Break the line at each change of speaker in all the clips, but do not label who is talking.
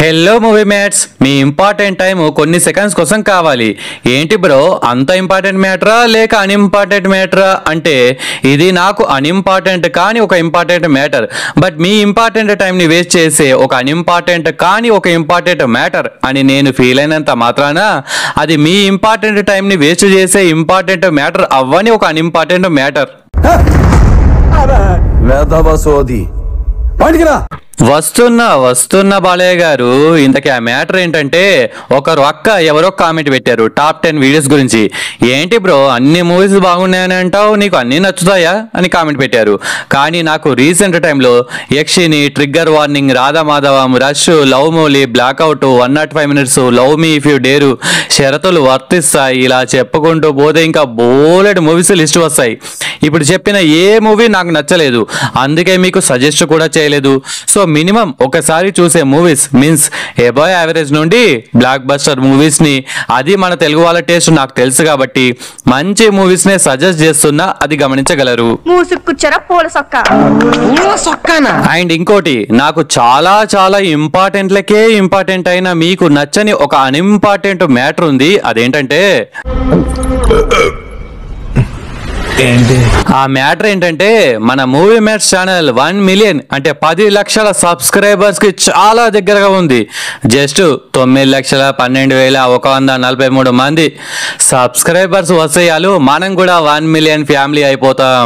hello movie mates మీ important time కొన్ని seconds కోసం కావాలి ఏంటి బ్రో అంత ఇంపార్టెంట్ మ్యాటరా లేక అన్ఇంపార్టెంట్ మ్యాటరా అంటే ఇది నాకు అన్ఇంపార్టెంట్ కానీ ఒక ఇంపార్టెంట్ మ్యాటర్ బట్ మీ ఇంపార్టెంట్ టైంని వేస్ట్ చేసే ఒక అన్ఇంపార్టెంట్ కానీ ఒక ఇంపార్టెంట్ మ్యాటర్ అని నేను ఫీల్ అయినంత మాత్రాన అది మీ ఇంపార్టెంట్ టైంని వేస్ట్ చేసే ఇంపార్టెంట్ మ్యాటర్ అవ్వని ఒక అన్ఇంపార్టెంట్ మ్యాటర్
వేదవ సోది బయటికి రా
వస్తున్నా వస్తున్న బాలయ్య గారు ఇంతకీ ఆ మ్యాటర్ ఏంటంటే ఒకరు అక్క ఎవరో కామెంట్ పెట్టారు టాప్ టెన్ వీడియోస్ గురించి ఏంటి బ్రో అన్ని మూవీస్ బాగున్నాయని అంటావు నీకు అన్ని నచ్చుతాయా అని కామెంట్ పెట్టారు కానీ నాకు రీసెంట్ టైంలో Yakshini trigger warning Radha Madhavam rush love Mouli blackout one not five minutes love me if you dare షరతులు వర్తిస్తాయి ఇలా చెప్పుకుంటూ పోతే ఇంకా బోలెడ్ మూవీస్ లిస్ట్ వస్తాయి ఇప్పుడు చెప్పిన ఏ మూవీ నాకు నచ్చలేదు అందుకే మీకు సజెస్ట్ కూడా చేయలేదు సో మినిమం ఒకసారి చూసే మూవీస్ మీన్స్ ఎబో యావరేజ్ నుండి బ్లాక్ బస్టర్ మూవీస్ ని అది మన తెలుగు వాళ్ళ టేస్ట్ నాకు తెలుసు కాబట్టి మంచి మూవీస్ నే సజెస్ట్ చేస్తున్నా అది గమనించగలరు
మూసుకుచ్చర పూల సొక్క
అండ్ ఇంకోటి నాకు చాలా చాలా ఇంపార్టెంట్లకే ఇంపార్టెంట్ అయిన మీకు నచ్చని ఒక అన్ఇంపార్టెంట్ మ్యాటర్ ఉంది అదేంటంటే
ఏంటి
ఆ మ్యాటర్ ఏంటంటే మన movie mates channel one million అంటే పది లక్షల సబ్స్క్రైబర్స్ కి చాలా దగ్గరగా ఉంది జస్ట్ తొమ్మిది లక్షల పన్నెండు వేల ఒక వంద నలభై మూడు మంది సబ్స్క్రైబర్స్ వస్తాయాలు మనం కూడా వన్ మిలియన్ ఫ్యామిలీ అయిపోతాం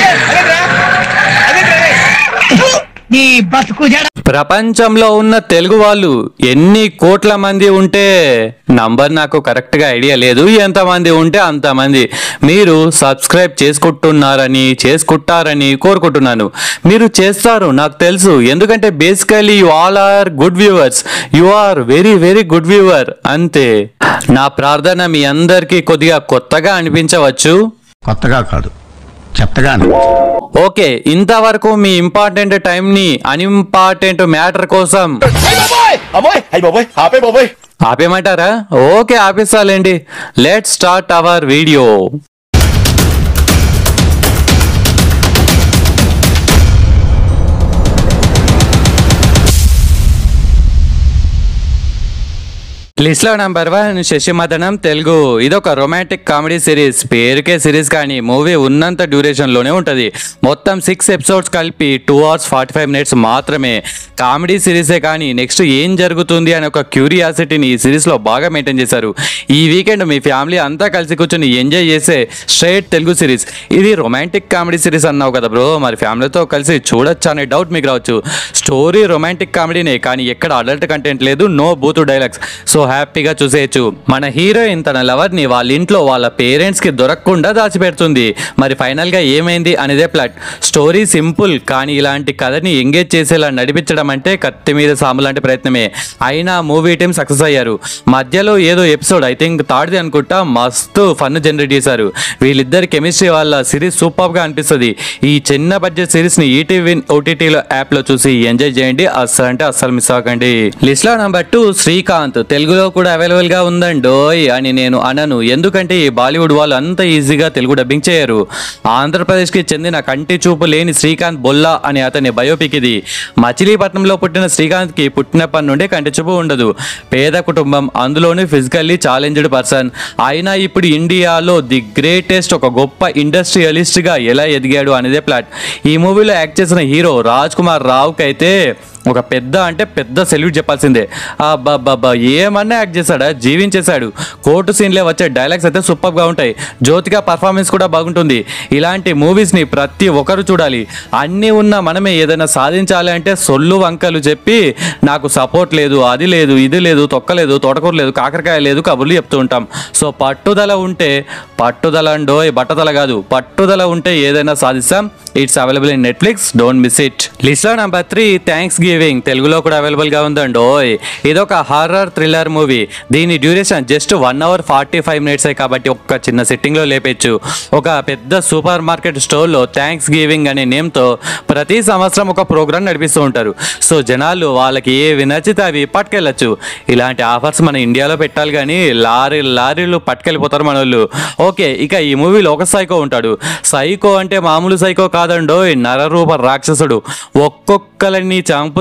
నీ బతుకు జడ
ప్రపంచంలో ఉన్న తెలుగు వాళ్ళు ఎన్ని కోట్ల మంది ఉంటే నంబర్ నాకు కరెక్ట్ గా ఐడియా లేదు ఎంతమంది ఉంటే అంతమంది మీరు సబ్స్క్రైబ్ చేసుకుంటున్నారని చేసుకుంటారని కోరుకుంటున్నాను మీరు చేస్తారు నాకు తెలుసు ఎందుకంటే basically you all are good viewers you are very very good viewer అంతే నా ప్రార్థన మీ అందరికీ కొద్దిగా కొత్తగా అనిపించవచ్చు
కొత్తగా కాదు చెత్తగా
ఓకే ఇంతవరకు మీ ఇంపార్టెంట్ టైం ని అన్ఇంపార్టెంట్ మ్యాటర్ కోసం
అమ్మాయి అయ్యి బాబోయ్ ఆపే బాబోయ్
ఆపేయమంటారా ఓకే ఆపేస్తాలేండి let start our video list లో నంబర్ వన్ శశిమదనం తెలుగు ఇది ఒక రొమాంటిక్ కామెడీ సిరీస్ పేరుకే సిరీస్ కానీ మూవీ ఉన్నంత డ్యూరేషన్ లోనే ఉంటది మొత్తం సిక్స్ ఎపిసోడ్స్ కలిపి two hours forty five minutes మాత్రమే కామెడీ సిరీసే కానీ నెక్స్ట్ ఏం జరుగుతుంది అనే ఒక క్యూరియాసిటీని ఈ సిరీస్ లో బాగా మెయింటైన్ చేశారు ఈ వీకెండ్ మీ ఫ్యామిలీ అంతా కలిసి కూర్చొని ఎంజాయ్ చేసే స్ట్రైట్ తెలుగు సిరీస్ ఇది రొమాంటిక్ కామెడీ సిరీస్ అన్నావు కదా బ్రో మరి ఫ్యామిలీతో కలిసి చూడొచ్చు అనే డౌట్ మీకు రావచ్చు స్టోరీ రొమాంటిక్ కామెడీనే కానీ ఎక్కడ అడల్ట్ కంటెంట్ లేదు నో బూత్ డైలాగ్స్ సో హ్యాపీగా చూసేయచ్చు మన హీరోయిన్ తన లవర్ ని వాళ్ళ ఇంట్లో వాళ్ళ పేరెంట్స్ కి దొరకకుండా దాచిపెడుతుంది మరి ఫైనల్ గా ఏమైంది అనేదే ప్లాట్ స్టోరీ సింపుల్ కానీ ఇలాంటి కథని ఎంగేజ్ చేసేలా నడిపించడం అంటే కత్తి మీద సాము లాంటి ప్రయత్నమే అయినా మూవీ టీం సక్సెస్ అయ్యారు మధ్యలో ఏదో ఎపిసోడ్ ఐ థింక్ థర్డ్ది అనుకుంటా మస్తు ఫన్ జనరేట్ చేశారు వీళ్ళిద్దరి కెమిస్ట్రీ వాళ్ళ సిరీస్ సూపర్ గా అనిపిస్తుంది ఈ చిన్న బడ్జెట్ సిరీస్ ని ఈటీవీ ఓటీటీలో యాప్ లో చూసి ఎంజాయ్ చేయండి అస్సలు అంటే అస్సలు మిస్ అవ్వకండి లిస్ట్ లో నెంబర్ టూ శ్రీకాంత్ తెలుగులో కూడా అవైలబుల్ గా ఉందండోయ్ అని నేను అనను ఎందుకంటే ఈ బాలీవుడ్ వాళ్ళు అంత ఈజీగా తెలుగు డబ్బింగ్ చేయరు ఆంధ్రప్రదేశ్ కి చెందిన కంటి చూపు లేని శ్రీకాంత్ బొల్లా అనే అతని బయోపిక్ ఇది మచిలీపట్నంలో పుట్టిన శ్రీకాంత్ కి పుట్టినప్పటి నుండి కంటి చూపు ఉండదు పేద కుటుంబం అందులోనూ ఫిజికల్లీ ఛాలెంజ్డ్ పర్సన్ అయినా ఇప్పుడు ఇండియాలో ది గ్రేటెస్ట్ ఒక గొప్ప ఇండస్ట్రియలిస్ట్ గా ఎలా ఎదిగాడు అనేదే ప్లాట్ ఈ మూవీలో యాక్ట్ చేసిన హీరో రాజ్ కుమార్ రావుకి అయితే ఒక పెద్ద అంటే పెద్ద సెల్యూట్ చెప్పాల్సిందే అబ్బాబ్బా ఏమన్నా యాక్ట్ చేశాడా జీవించేశాడు కోర్టు సీన్లే వచ్చే డైలాగ్స్ అయితే సూపర్ గా ఉంటాయి జ్యోతిక పర్ఫార్మెన్స్ కూడా బాగుంటుంది ఇలాంటి మూవీస్ ని ప్రతి ఒక్కరు చూడాలి అన్నీ ఉన్న మనమే ఏదైనా సాధించాలి అంటే సొల్లు వంకలు చెప్పి నాకు సపోర్ట్ లేదు అది లేదు ఇది లేదు తొక్కలేదు తోటకూర లేదు కాకరకాయ లేదు కబుర్లు చెప్తూ ఉంటాం సో పట్టుదల ఉంటే పట్టుదల అండో బట్టదల కాదు పట్టుదల ఉంటే ఏదైనా సాధిస్తాం it's available in Netflix don't miss it list లో నెంబర్ త్రీ థ్యాంక్స్ గివింగ్ తెలుగులో కూడా అవైలబుల్ గా ఉందండి ఓయ్ ఇదొక హారర్ థ్రిల్లర్ మూవీ దీని duration just one hour forty five minutes కాబట్టి ఒక్క చిన్న సిట్టింగ్ లో లేపేచ్చు ఒక పెద్ద సూపర్ మార్కెట్ స్టోర్ లో థ్యాంక్స్ గివింగ్ అనే నేమ్ తో ప్రతి సంవత్సరం ఒక ప్రోగ్రామ్ నడిపిస్తూ ఉంటారు సో జనాలు వాళ్ళకి ఏ నచ్చితే అవి పట్టుకెళ్ళచ్చు ఇలాంటి ఆఫర్స్ మన ఇండియాలో పెట్టాలి కానీ లారీ లారీలు పట్టుకెళ్ళిపోతారు మన వాళ్ళు ఓకే ఇక ఈ మూవీలో ఒక సైకో ఉంటాడు సైకో అంటే మామూలు సైకో కాదండో నరరూప రాక్షసుడు ఒక్కొక్కరిని చంపు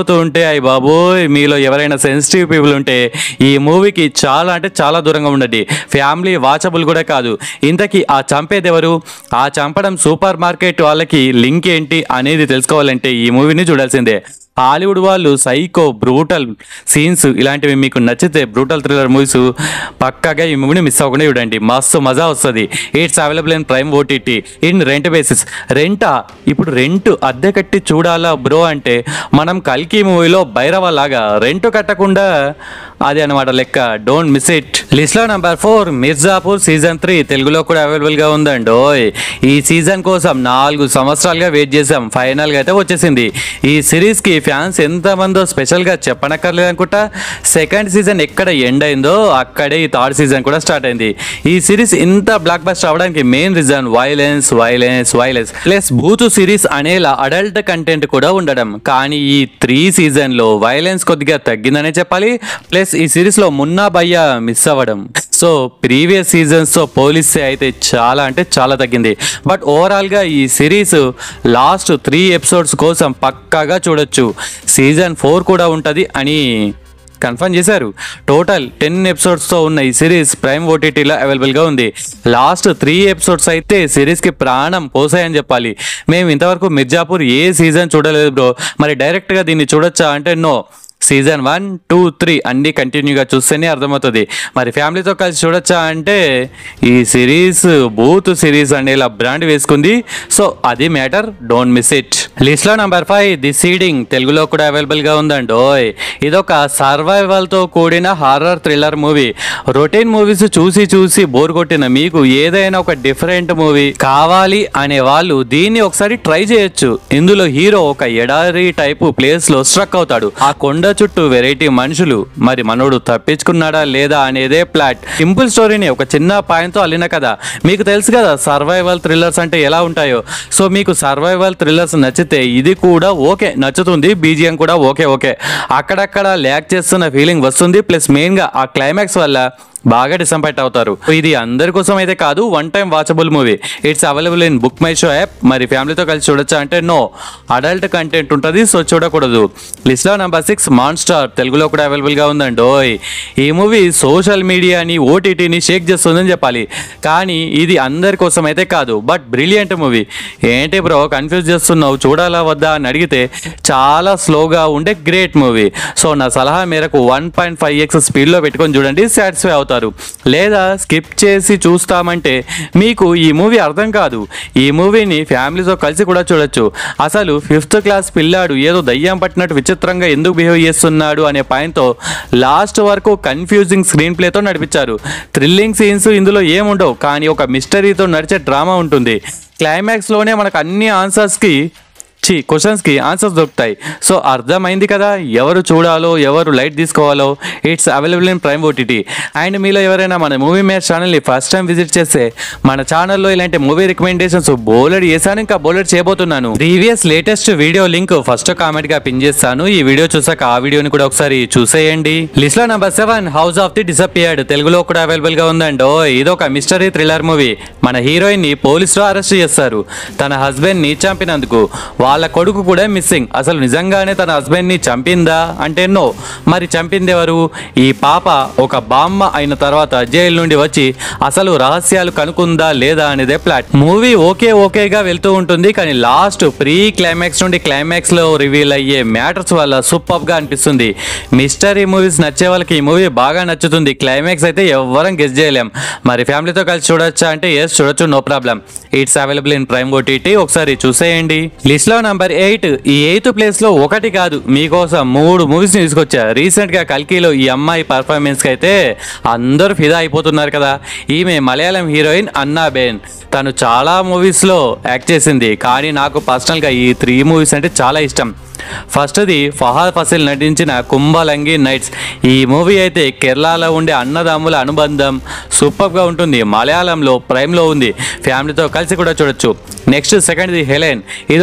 నమ్ముతూ ఉంటే అయ్యి బాబోయ్ మీలో ఎవరైనా సెన్సిటివ్ పీపుల్ ఉంటే ఈ మూవీకి చాలా అంటే చాలా దూరంగా ఉండండి ఫ్యామిలీ వాచబుల్ కూడా కాదు ఇంతకీ ఆ చంపేది ఎవరు ఆ చంపడం సూపర్ మార్కెట్ వాళ్ళకి లింక్ ఏంటి అనేది తెలుసుకోవాలంటే ఈ మూవీని చూడాల్సిందే హాలీవుడ్ వాళ్ళు సైకో బ్రూటల్ సీన్స్ ఇలాంటివి మీకు నచ్చితే బ్రూటల్ థ్రిల్లర్ మూవీస్ పక్కాగా ఈ మూవీని మిస్ అవ్వకుండా చూడండి మస్తు మజా వస్తుంది it's available in Prime OTT in rent basis రెంటా ఇప్పుడు రెంట్ అద్దె కట్టి చూడాలా బ్రో అంటే మనం కల్కి మూవీలో భైరవ లాగా రెంట్ కట్టకుండా అది అనమాట లెక్క డోంట్ మిస్ ఇట్ లిస్ట్ లో number four Mirzapur season three తెలుగులో కూడా అవైలబుల్ గా ఉందండి ఓయ్ ఈ సీజన్ కోసం నాలుగు సంవత్సరాలుగా వెయిట్ చేసాం ఫైనల్ గా అయితే వచ్చేసింది ఈ సిరీస్ కి ఫ్యాన్స్ ఎంత మందో స్పెషల్ గా చెప్పనక్కర్లేదు అనుకుంటా సెకండ్ సీజన్ ఎక్కడ ఎండ్ అయిందో అక్కడే ఈ థర్డ్ సీజన్ కూడా స్టార్ట్ అయింది ఈ సిరీస్ ఇంత బ్లాక్ బస్టర్ అవడానికి main reason violence violence violence plus బూతు సిరీస్ అనేలా అడల్ట్ కంటెంట్ కూడా ఉండడం కానీ ఈ త్రీ సీజన్ లో వైలెన్స్ కొద్దిగా తగ్గిందనే చెప్పాలి ప్లస్ ఈ సిరీస్ లో మున్నా భయ్య మిస్ అవ్వడం సో ప్రీవియస్ సీజన్స్ తో పోలిస్తే అయితే చాలా అంటే చాలా తగ్గింది బట్ ఓవరాల్ గా ఈ సిరీస్ లాస్ట్ త్రీ ఎపిసోడ్స్ కోసం పక్కాగా చూడొచ్చు సీజన్ ఫోర్ కూడా ఉంటది అని కన్ఫర్మ్ చేశారు టోటల్ టెన్ ఎపిసోడ్స్తో ఉన్న ఈ సిరీస్ ప్రైమ్ ఓటీటీలో అవైలబుల్గా ఉంది లాస్ట్ త్రీ ఎపిసోడ్స్ అయితే సిరీస్కి ప్రాణం పోసాయని చెప్పాలి మేము ఇంతవరకు మిర్జాపూర్ ఏ సీజన్ చూడలేదు బ్రో మరి డైరెక్ట్గా దీన్ని చూడొచ్చా అంటే no season one two three అన్ని కంటిన్యూగా చూస్తేనే అర్థమవుతుంది మరి ఫ్యామిలీతో కలిసి చూడొచ్చా అంటే ఈ సిరీస్ బూత్ సిరీస్ అనే ఇలా బ్రాండ్ వేసుకుంది సో అది matter don't miss it list లో నంబర్ ఫైవ్ ది సీడింగ్ తెలుగులో కూడా అవైలబుల్ గా ఉందండి ఓయ్ ఇదొక సర్వైవల్ తో కూడిన horror thriller movie routine movies చూసి చూసి బోర్ కొట్టిన మీకు ఏదైనా ఒక డిఫరెంట్ మూవీ కావాలి అనే వాళ్ళు దీన్ని ఒకసారి ట్రై చేయొచ్చు ఇందులో హీరో ఒక ఎడారి టైపు ప్లేస్ లో స్ట్రక్ అవుతాడు ఆ కొండ చుట్టూ వెరైటీ మనుషులు మరి మనోడు తప్పించుకున్నాడా లేదా అనేదే ప్లాట్ సింపుల్ స్టోరీని ఒక చిన్న పాయింట్తో అల్లిన కదా మీకు తెలుసు కదా సర్వైవల్ థ్రిల్లర్స్ అంటే ఎలా ఉంటాయో సో మీకు సర్వైవల్ థ్రిల్లర్స్ నచ్చితే ఇది కూడా ఓకే నచ్చుతుంది బీజిఎం కూడా ఓకే ఓకే అక్కడక్కడ ల్యాక్ చేస్తున్న ఫీలింగ్ వస్తుంది ప్లస్ మెయిన్గా ఆ క్లైమాక్స్ వల్ల బాగా డిసప్పాయింట్ అవుతారు ఇది అందరి కోసం అయితే కాదు one time watchable movie it's available in Book My Show app మరి ఫ్యామిలీతో కలిసి చూడొచ్చా అంటే నో అడల్ట్ కంటెంట్ ఉంటుంది సో చూడకూడదు లిస్ట్ లో నెంబర్ సిక్స్ మాన్స్టార్ తెలుగులో కూడా అవైలబుల్ గా ఉందండి ఓయ్ ఈ మూవీ సోషల్ మీడియాని ఓటీటీని షేక్ చేస్తుందని చెప్పాలి కానీ ఇది అందరి కోసం అయితే కాదు బట్ బ్రిలియంట్ మూవీ ఏంటి బ్రో కన్ఫ్యూజ్ చేస్తున్నావు చూడాలా వద్దా అని అడిగితే చాలా స్లోగా ఉండే గ్రేట్ మూవీ సో నా సలహా మేరకు వన్ పాయింట్ ఫైవ్ ఎక్స్ స్పీడ్లో పెట్టుకొని చూడండి సాటిస్ఫై అవుతారు లేదా స్కిప్ చేసి చూస్తామంటే మీకు ఈ మూవీ అర్థం కాదు ఈ మూవీని ఫ్యామిలీతో కలిసి కూడా చూడొచ్చు అసలు ఫిఫ్త్ క్లాస్ పిల్లాడు ఏదో దయ్యం పట్టినట్టు విచిత్రంగా ఎందుకు బిహేవ్ చేస్తున్నాడు అనే పాయింట్తో లాస్ట్ వరకు కన్ఫ్యూజింగ్ స్క్రీన్ ప్లేతో నడిపించారు థ్రిల్లింగ్ సీన్స్ ఇందులో ఏముండవు కానీ ఒక మిస్టరీతో నడిచే డ్రామా ఉంటుంది క్లైమాక్స్లోనే మనకు అన్ని ఆన్సర్స్కి చి క్వశ్చన్స్కి ఆన్సర్స్ దొరుకుతాయి సో అర్థమైంది కదా ఎవరు చూడాలో ఎవరు లైట్ తీసుకోవాలో it's available in Prime OTT and మీలో ఎవరైనా మన మూవీ మ్యాచ్ ఛానల్ని ఫస్ట్ టైం విజిట్ చేస్తే మన ఛానల్లో ఇలాంటి మూవీ రికమెండేషన్స్ బోలెడ్ చేశాను ఇంకా బోలెడ్ చేయబోతున్నాను previous latest video link first comment గా పిన్ చేస్తాను ఈ వీడియో చూసాక ఆ వీడియోని కూడా ఒకసారి చూసేయండి లిస్ట్ లో number seven house of the disappeared తెలుగులో కూడా అవైలబుల్ గా ఉందండి ఓ ఇదొక మిస్టరీ థ్రిల్లర్ మూవీ మన హీరోయిన్ ని పోలీసులు అరెస్ట్ చేస్తారు తన హస్బెండ్ ని చంపినందుకు వాళ్ళ కొడుకు కూడా మిస్సింగ్ అసలు నిజంగానే తన హస్బెండ్ ని చంపిందా అంటే నో మరి చంపింది ఎవరు ఈ పాప ఒక బామ్మ అయిన తర్వాత జైలు నుండి వచ్చి అసలు రహస్యాలు కనుక్కుందా లేదా అనేదే ప్లాట్ మూవీ ఓకే ఓకేగా వెళ్తూ ఉంటుంది కానీ లాస్ట్ ప్రీ క్లైమాక్స్ నుండి క్లైమాక్స్ లో రివీల్ అయ్యే మ్యాటర్స్ వల్ల సూపర్ గా అనిపిస్తుంది మిస్టరీ మూవీస్ నచ్చే వాళ్ళకి ఈ మూవీ బాగా నచ్చుతుంది క్లైమాక్స్ అయితే ఎవ్వరం గెస్ చేయలేం మరి ఫ్యామిలీతో కలిసి చూడొచ్చా అంటే ఎస్ చూడొచ్చు no problem it's available in Prime OTT ఒకసారి చూసేయండి లిస్ట్ లో నంబర్ ఎయిట్ ఈ ఎయిత్ ప్లేస్ లో ఒకటి కాదు మీకోసం మూడు మూవీస్ తీసుకొచ్చా రీసెంట్ గా కల్కిలో ఈ అమ్మాయి పర్ఫార్మెన్స్ కి అయితే అందరూ ఫిదా అయిపోతున్నారు కదా ఈమె మలయాళం హీరోయిన్ అన్నాబేన్ తను చాలా మూవీస్ లో యాక్ట్ చేసింది కానీ నాకు పర్సనల్ గా ఈ త్రీ మూవీస్ అంటే చాలా ఇష్టం ఫస్ట్ది ఫహాద్ ఫసిల్ నటించిన కుంభలంగి నైట్స్ ఈ మూవీ అయితే కేరళలో ఉండే అన్నదమ్ముల అనుబంధం సూపర్గా ఉంటుంది మలయాళంలో ప్రైమ్లో ఉంది ఫ్యామిలీతో కలిసి కూడా చూడొచ్చు నెక్స్ట్ సెకండ్ది హెలెన్ ఇది ఒక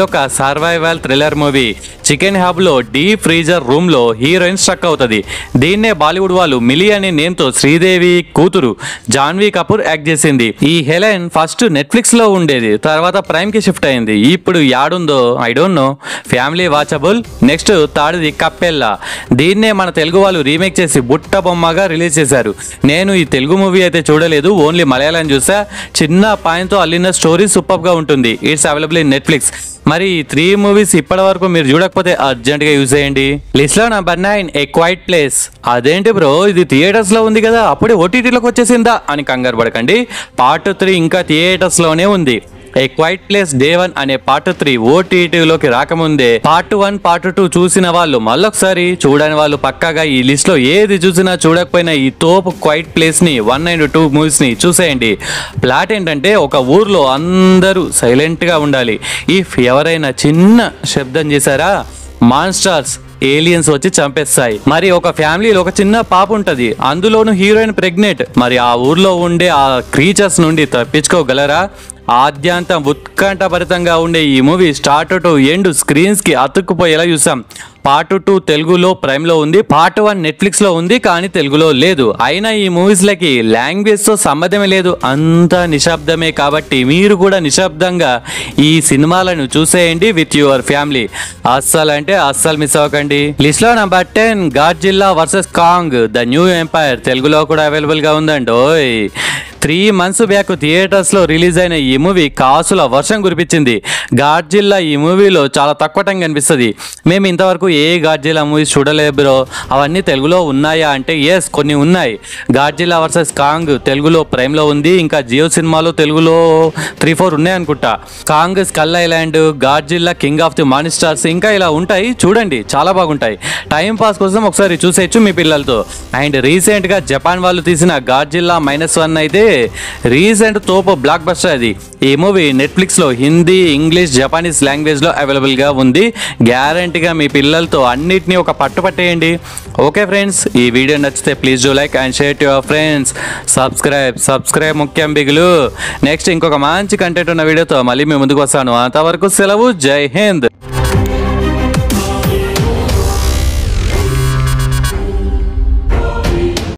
survival thriller movie chicken hub లో డీప్ ఫ్రీజర్ రూమ్ లో హీరోయిన్ స్ట్రక్ అవుతుంది దీన్నే బాలీవుడ్ వాళ్ళు మిలి అనే నేమ్ తో శ్రీదేవి కూతురు జాన్వీ కపూర్ యాక్ట్ చేసింది ఈ హెలెన్ ఫస్ట్ నెట్ఫ్లిక్స్ లో ఉండేది తర్వాత ప్రైమ్ కి షిఫ్ట్ అయింది ఇప్పుడు యాడుందో I don't know family watchable next తాడిది కప్పెల్లా దీన్నే మన తెలుగు వాళ్ళు రీమేక్ చేసి బుట్ట బొమ్మగా రిలీజ్ చేశారు నేను ఈ తెలుగు మూవీ అయితే చూడలేదు ఓన్లీ మలయాళం చూసా చిన్న పాయింట్తో అల్లిన స్టోరీ సూపర్ గా ఉంటుంది ఇట్స్ అవైలబుల్ ఇన్ నెట్ఫ్లిక్స్ మరి ఈ త్రీ మూవీస్ ఇప్పటి వరకు మీరు చూడకపోతే అర్జెంట్ గా యూజ్ చేయండి లిస్ట్ లో number nine a quiet place అదేంటి బ్రో ఇది థియేటర్స్ లో ఉంది కదా అప్పుడే ఓటీటీలోకి వచ్చేసిందా అని కంగారు పడకండి పార్ట్ త్రీ ఇంకా థియేటర్స్ లోనే ఉంది a quiet place day one అనే పార్ట్ త్రీ ఓటీటీలోకి రాకముందే పార్ట్ వన్ పార్ట్ టూ చూసిన వాళ్ళు మళ్ళొకసారి చూడని వాళ్ళు పక్కాగా ఈ లిస్ట్ లో ఏది చూసినా చూడకపోయినా ఈ తోపు క్వైట్ ప్లేస్ ని వన్ అండ్ టూ మూవీస్ ని చూసేయండి ప్లాట్ ఏంటంటే ఒక ఊర్లో అందరూ సైలెంట్ గా ఉండాలి ఇఫ్ ఎవరైనా చిన్న శబ్దం చేశారా మాన్స్టర్స్ ఏలియన్స్ వచ్చి చంపేస్తాయి మరి ఒక ఫ్యామిలీలో ఒక చిన్న పాప ఉంటది అందులోను హీరోయిన్ ప్రెగ్నెంట్ మరి ఆ ఊర్లో ఉండే ఆ క్రీచర్స్ నుండి తప్పించుకోగలరా ఆద్యాంతం ఉత్కంఠభరితంగా ఉండే ఈ movie start to end screens కి అతుక్కుపోయేలా చూసాం పార్ట్ టూ తెలుగులో ప్రైమ్ లో ఉంది పార్ట్ వన్ నెట్ఫ్లిక్స్ లో ఉంది కానీ తెలుగులో లేదు అయినా ఈ మూవీస్ లకి లాంగ్వేజ్ తో సంబంధమే లేదు అంతా నిశ్శబ్దమే కాబట్టి మీరు కూడా నిశ్శబ్దంగా ఈ సినిమాలను చూసేయండి విత్ యువర్ ఫ్యామిలీ అస్సలు అంటే అస్సలు మిస్ అవ్వకండి లిస్ట్ లో నెంబర్ టెన్ జిల్లా versus Kong the new empire తెలుగులో కూడా అవైలబుల్ గా ఉందండి ఓయ్ త్రీ మంత్స్ బ్యాక్ థియేటర్స్ లో రిలీజ్ అయిన ఈ మూవీ కాసుల వర్షం కురిపించింది గాడ్జిల్లా ఈ మూవీలో చాలా తక్కువ టైం కనిపిస్తుంది మేము ఇంతవరకు ఏ గాడ్జిల్లా మూవీస్ చూడలేదు బ్రో అవన్నీ తెలుగులో ఉన్నాయా అంటే ఎస్ కొన్ని ఉన్నాయి గాడ్జిల్లా వర్సెస్ కాంగ్ తెలుగులో ప్రైమ్ లో ఉంది ఇంకా జియో సినిమాలో తెలుగులో త్రీ ఫోర్ ఉన్నాయి అనుకుంటా Kong skull island Godzilla king of the monsters ఇంకా ఇలా ఉంటాయి చూడండి చాలా బాగుంటాయి టైం పాస్ కోసం ఒకసారి చూసేయచ్చు మీ పిల్లలతో అండ్ రీసెంట్ గా జపాన్ వాళ్ళు తీసిన గాడ్జిల్లా మైనస్ వన్ అయితే రీసెంట్ తోపు బ్లాక్ బస్టర్ అది ఈ మూవీ నెట్ఫ్లిక్స్ లో హిందీ ఇంగ్లీష్ జపానీస్ లాంగ్వేజ్ లో అవైలబుల్ గా ఉంది గ్యారంటీగా మీ పిల్లలతో అన్నిటినీ ఒక పట్టు పట్టేయండి ఓకే ఫ్రెండ్స్ ఈ వీడియో నచ్చితే please do like and share to your friends subscribe subscribe ముఖ్యం బిగులు నెక్స్ట్ ఇంకొక మంచి కంటెంట్ ఉన్న వీడియోతో మళ్ళీ మీ ముందుకు వస్తాను అంతవరకు సెలవు జై హింద్